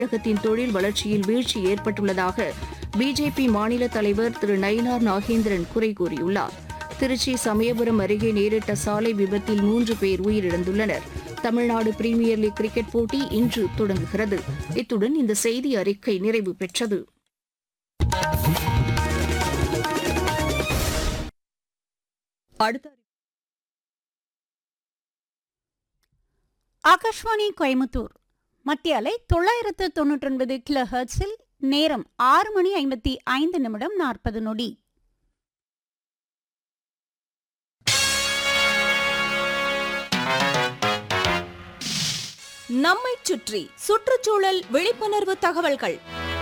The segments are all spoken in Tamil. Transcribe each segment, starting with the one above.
தமிழகத்தின் தொழில் வளர்ச்சியில் வீழ்ச்சி ஏற்பட்டுள்ளதாக பிஜேபி மாநில தலைவர் திரு நயினார் நாகேந்திரன் குறை கூறியுள்ளார் திருச்சி சமயபுரம் அருகே நேரிட்ட சாலை விபத்தில் மூன்று பேர் உயிரிழந்துள்ளனர் தமிழ்நாடு பிரீமியர் லீக் கிரிக்கெட் போட்டி இன்று தொடங்குகிறது இத்துடன் இந்த செய்தி அறிக்கை நிறைவு பெற்றது அடுத்த ஆகாஷ்வாணி கோயமுத்தூர் மத்திய அலை தொள்ளாயிரத்து தொன்னூற்றி ஒன்பது கிலோ ஹெர்ட்ஸில் நேரம் ஆறு மணி ஐம்பத்தி ஐந்து நிமிடம் நாற்பது நொடி நம்மைச் சுற்றி சுற்றுச்சூழல் விழிப்புணர்வு தகவல்கள்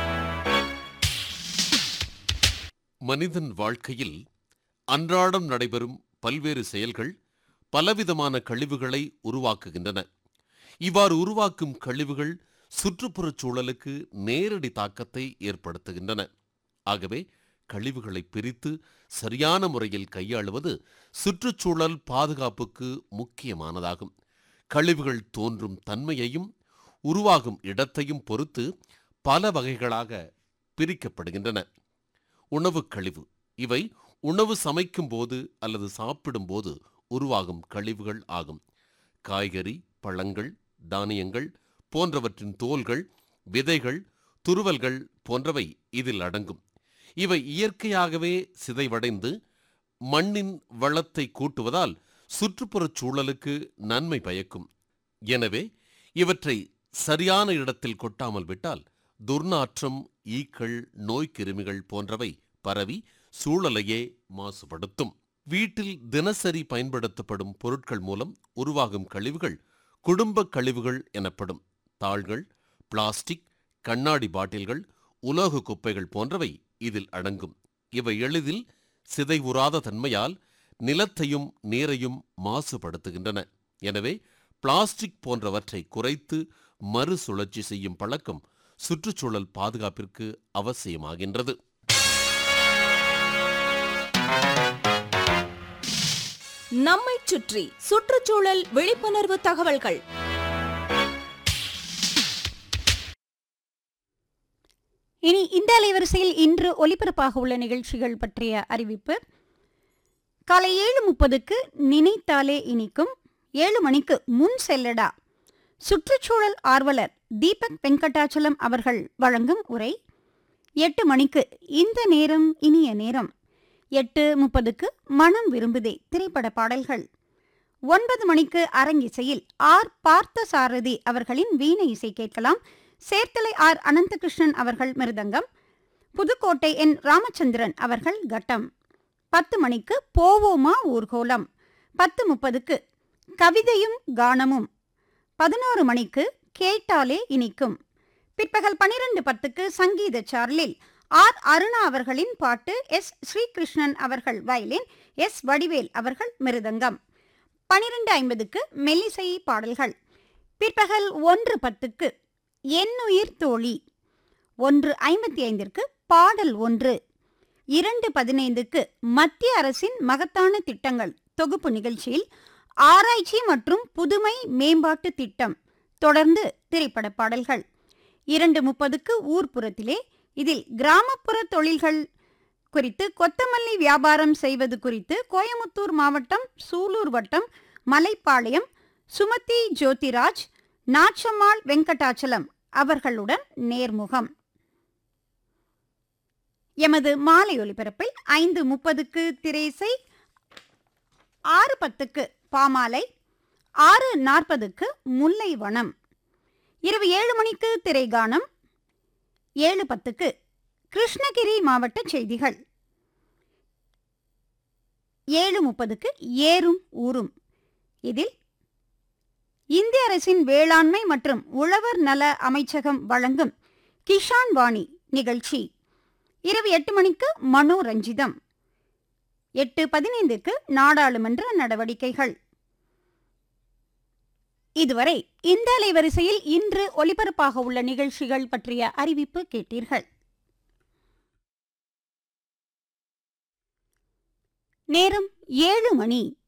மனிதன் வாழ்க்கையில் அன்றாடம் நடைபெறும் பல்வேறு செயல்கள் பலவிதமான கழிவுகளை உருவாக்குகின்றன இவ்வாறு உருவாக்கும் கழிவுகள் சுற்றுப்புறச் சூழலுக்கு நேரடி தாக்கத்தை ஏற்படுத்துகின்றன ஆகவே கழிவுகளை பிரித்து சரியான முறையில் கையாளுவது சுற்றுச்சூழல் பாதுகாப்புக்கு முக்கியமானதாகும் கழிவுகள் தோன்றும் தன்மையையும் உருவாகும் இடத்தையும் பொறுத்து பல வகைகளாக பிரிக்கப்படுகின்றன உணவுக் கழிவு இவை உணவு சமைக்கும் போது அல்லது சாப்பிடும்போது உருவாகும் கழிவுகள் ஆகும் காய்கறி பழங்கள் தானியங்கள் போன்றவற்றின் தோல்கள் விதைகள் துருவல்கள் போன்றவை இதில் அடங்கும் இவை இயற்கையாகவே சிதைவடைந்து மண்ணின் வளத்தை கூட்டுவதால் சுற்றுப்புறச் சூழலுக்கு நன்மை பயக்கும் எனவே இவற்றை சரியான இடத்தில் கொட்டாமல் விட்டால் துர்நாற்றம் ஈக்கள் நோய்க்கிருமிகள் போன்றவை பரவி சூழலையே மாசுபடுத்தும் வீட்டில் தினசரி பயன்படுத்தப்படும் பொருட்கள் மூலம் உருவாகும் கழிவுகள் குடும்ப கழிவுகள் எனப்படும் தாள்கள் பிளாஸ்டிக் கண்ணாடி பாட்டில்கள் உலோக குப்பைகள் போன்றவை இதில் அடங்கும் இவை எளிதில் சிதைவுறாத தன்மையால் நிலத்தையும் நீரையும் மாசுபடுத்துகின்றன எனவே பிளாஸ்டிக் போன்றவற்றை குறைத்து மறுசுழற்சி செய்யும் பழக்கம் சுற்றுச்சூழல் பாதுகாப்பிற்கு அவசியமாகின்றது நம்மைச் சுற்றி சுற்றுச்சூழல் விழிப்புணர்வு தகவல்கள் இனி இந்த அலைவரிசையில் இன்று ஒலிபரப்பாக உள்ள நிகழ்ச்சிகள் பற்றிய அறிவிப்பு காலை ஏழு முப்பதுக்கு நினைத்தாலே இனிக்கும் ஏழு மணிக்கு முன் செல்லடா சுற்றுச்சூழல் ஆர்வலர் தீபக் வெங்கடாச்சலம் அவர்கள் வழங்கும் உரை எட்டு மணிக்கு இந்த நேரம் இனிய நேரம் எட்டு முப்பதுக்கு மனம் விரும்புதே திரைப்பட பாடல்கள் ஒன்பது மணிக்கு அரங்கிசையில் ஆர் பார்த்த சாரதி அவர்களின் வீணை இசை கேட்கலாம் சேர்த்தலை ஆர் அனந்தகிருஷ்ணன் அவர்கள் மிருதங்கம் புதுக்கோட்டை என் ராமச்சந்திரன் அவர்கள் கட்டம் பத்து மணிக்கு போவோமா ஊர்கோலம் பத்து முப்பதுக்கு கவிதையும் கானமும் பதினோரு மணிக்கு கேட்டாலே இனிக்கும் பிற்பகல் பனிரெண்டு பத்துக்கு சங்கீத சார்லில் ஆர் அருணா அவர்களின் பாட்டு எஸ் ஸ்ரீகிருஷ்ணன் அவர்கள் வயலின் எஸ் வடிவேல் அவர்கள் மிருதங்கம் பனிரெண்டு ஐம்பதுக்கு மெல்லிசை பாடல்கள் பிற்பகல் ஒன்று பத்துக்கு என்னுயிர் தோழி ஒன்று ஐம்பத்தி ஐந்திற்கு பாடல் ஒன்று இரண்டு பதினைந்துக்கு மத்திய அரசின் மகத்தான திட்டங்கள் தொகுப்பு நிகழ்ச்சியில் ஆராய்ச்சி மற்றும் புதுமை மேம்பாட்டு திட்டம் தொடர்ந்து திரைப்பட பாடல்கள் இரண்டு முப்பதுக்கு ஊர்ப்புறத்திலே இதில் கிராமப்புற தொழில்கள் குறித்து கொத்தமல்லி வியாபாரம் செய்வது குறித்து கோயமுத்தூர் மாவட்டம் சூலூர் வட்டம் மலைப்பாளையம் சுமதி ஜோதிராஜ் நாச்சம்மாள் வெங்கடாச்சலம் அவர்களுடன் நேர்முகம் எமது மாலை ஒலிபரப்பில் ஐந்து முப்பதுக்கு திரேசை ஆறு பத்துக்கு பாமாலை ஆறு நாற்பதுக்கு முல்லை வனம் இரவு ஏழு மணிக்கு திரைகானம் ஏழு பத்துக்கு கிருஷ்ணகிரி மாவட்ட செய்திகள் ஏழு முப்பதுக்கு ஏறும் ஊரும் இதில் இந்திய அரசின் வேளாண்மை மற்றும் உழவர் நல அமைச்சகம் வழங்கும் கிஷான் வாணி நிகழ்ச்சி இரவு எட்டு மணிக்கு மனோரஞ்சிதம் எட்டு பதினைந்துக்கு நாடாளுமன்ற நடவடிக்கைகள் இதுவரை இந்த அலைவரிசையில் இன்று ஒலிபரப்பாக உள்ள நிகழ்ச்சிகள் பற்றிய அறிவிப்பு கேட்டீர்கள் நேரம் ஏழு மணி